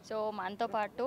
So మనతో పాటు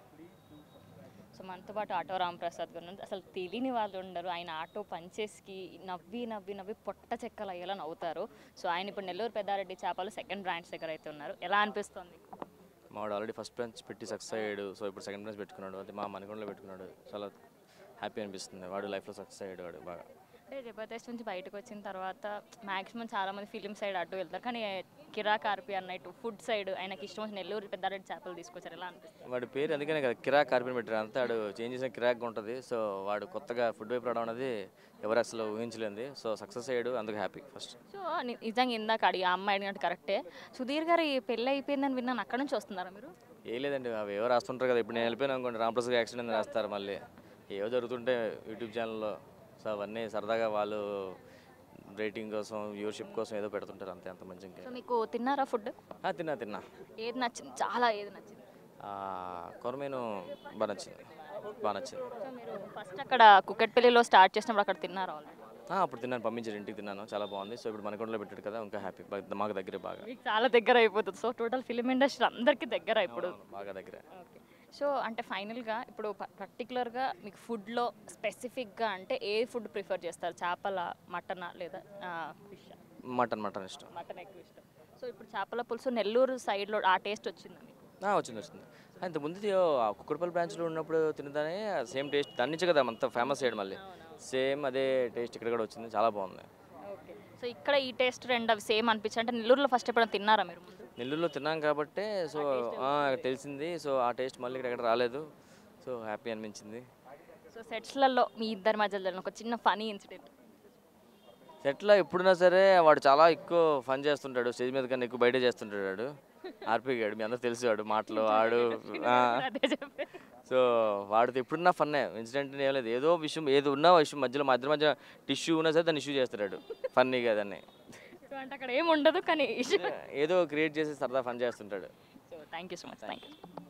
so మనతో పాటు ఆటో రామప్రసాద్ గారు ఉన్నారు. అసలు తెలియని వాళ్ళు ఉండరు ఆయన ఆటో పంచేస్కి నవ్వి నవ్వి నవ్వి పొట్ట చెక్కలు అయ్యేలా నవ్వుతారు సో ఆయన ఇప్పుడు నెల్లూరు పెద్దారెడ్డి చేపలు సెకండ్ బ్రాంచ్ దగ్గర అయితే ఉన్నారు ఎలా అనిపిస్తుంది మావాడు ఆల్రెడీ ఫస్ట్ బ్రాంచ్ పెట్టి సక్సెస్ అయ్యాడు సో ఇప్పుడు సెకండ్ బ్రాంచ్ పెట్టుకున్నాడు అంటే మా మణికొండలో పెట్టుకున్నాడు చాలా హ్యాపీ అనిపిస్తుంది వాడు లైఫ్లో సక్సెస్ అయ్యాడు వాడు బాగా అంటే జబర్దస్త్ నుంచి బయటకు వచ్చిన తర్వాత మాక్సిమం చాలా మంది ఫిలిం సైడ్ అటు వెళ్తారు కానీ కిరాక్ ఆర్పి అన్నట్టు ఫుడ్ సైడ్ ఆయనకి ఇష్టం వచ్చిన నెల్లూరు పెద్దారెడ్డి చేపలు తీసుకొచ్చారు ఎలా అనిపిస్తుంది వాడి పేరు అందుకనే కదా కిరాక్ కార్పెన్ పెట్టారు అంతా వాడు చేంజ్ చేసిన కిరాక్ ఉంటుంది సో వాడు కొత్తగా ఫుడ్ వైపు రావడం అనేది ఎవరు అసలు ఊహించలేంది సో సక్సెస్ అయ్యాడు అందుకు హ్యాపీ ఫస్ట్ సో ని- నిజంగా ఇందాక అడిగి ఆ అమ్మాయి అడిగినట్టు కరెక్టే సుధీర్ గారు ఈ పెళ్ళి అయిపోయిందని విన్నాను అక్కడ నుంచి వస్తున్నారా మీరు ఏ లేదండి అవి ఎవరు రాస్తుంటారు కదా ఇప్పుడు నేను వెళ్ళిపోయాను అనుకోండి రామప్రసాద్ యాక్సిడెంట్ రాస్తారు మళ్ళీ ఏవో జరుగుతుంటే యూట్యూబ్ ఛానల్లో సో అవన్నీ సరదాగా వాళ్ళు రేటింగ్ కోసం వ్యూవర్షిప్ కోసం ఏదో పెడుతుంటారు అంతే అంత మంచి ఇంకా సో మీకు తిన్నారా ఫుడ్ ఆ, తిన్నా తిన్నా ఏది నచ్చింది చాలా ఏది నచ్చింది ఆ, కొరమేను బాగా నచ్చింది బాగా నచ్చింది సో మీరు ఫస్ట్ అక్కడ కుక్కట్పల్లిలో స్టార్ట్ చేసినప్పుడు అక్కడ తిన్నారా ఆల్రెడీ ఆ, అప్పుడు తిన్నాను పంపించారు ఇంటికి తిన్నాను చాలా బాగుంది సో ఇప్పుడు మనకొండలో పెట్టాడు కదా ఇంకా హ్యాపీ మాకు దగ్గరే బాగా మీకు చాలా దగ్గర అయిపోతుంది సో టోటల్ ఫిలిం ఇండస్ట్రీ అందరికీ దగ్గర ఇప్పుడు అవును, బాగా దగ్గరే ఓకే సో అంటే ఫైనల్గా ఇప్పుడు పర్టికులర్గా మీకు ఫుడ్లో స్పెసిఫిక్గా అంటే ఏ ఫుడ్ ప్రిఫర్ చేస్తారు చేపల మటనా లేదా ఫిష్ మటన్ మటన్ ఇష్టం మటన్ ఎక్కువ ఇష్టం సో ఇప్పుడు చేపల పులుసు నెల్లూరు సైడ్లో ఆ టేస్ట్ వచ్చిందా మీకు ఆ, వచ్చింది వచ్చింది ఇంత ముందు కుక్కడపల్లి బ్రాంచ్లో ఉన్నప్పుడు తినదానే సేమ్ టేస్ట్ దాని నుంచి కదా అంత ఫేమస్ అయ్యాడు మళ్ళీ సేమ్ అదే టేస్ట్ ఇక్కడ కూడా వచ్చింది చాలా బాగుంది ఓకే సో ఇక్కడ ఈ టేస్ట్ రెండు అవి సేమ్ అనిపించాయి అంటే నెల్లూరులో ఫస్ట్ ఎప్పుడైనా తిన్నారా మీరు ముందు నెల్లూరులో తిన్నాం కాబట్టి సో ఆ, తెలిసింది సో ఆ టేస్ట్ మళ్ళీ ఇక్కడ ఎక్కడ రాలేదు సో హ్యాపీ అనిపించింది సో సెట్స్లలో మీ ఇద్దరి మధ్యలో జరిగిన ఒక చిన్న ఫనీ ఇన్సిడెంట్ సెట్లో ఎప్పుడున్నా సరే వాడు చాలా ఎక్కువ ఫన్ చేస్తుంటాడు స్టేజ్ మీద కన్నా ఎక్కువ బయట చేస్తుంటాడు వాడు ఆర్పీ గాడు మీ అందరూ తెలిసి వాడు మాటలు ఆడు ఆ, అదే చెప్పే సో వాడితో ఎప్పుడున్నా ఫన్నే ఇన్సిడెంట్ ఏం లేదు ఏదో విషయం ఏదో ఉన్న విషయం మధ్యలో మా ఇద్దరి మధ్య టిష్యూ ఉన్నా సరే దాన్ని ఇష్యూ చేస్తాడు ఫన్నీగా దాన్ని సో అంటే అక్కడ ఏమి ఉండదు కానీ ఏదో క్రియేట్ చేసి సరదా ఫన్ చేస్తుంటాడు so thank you so much thank you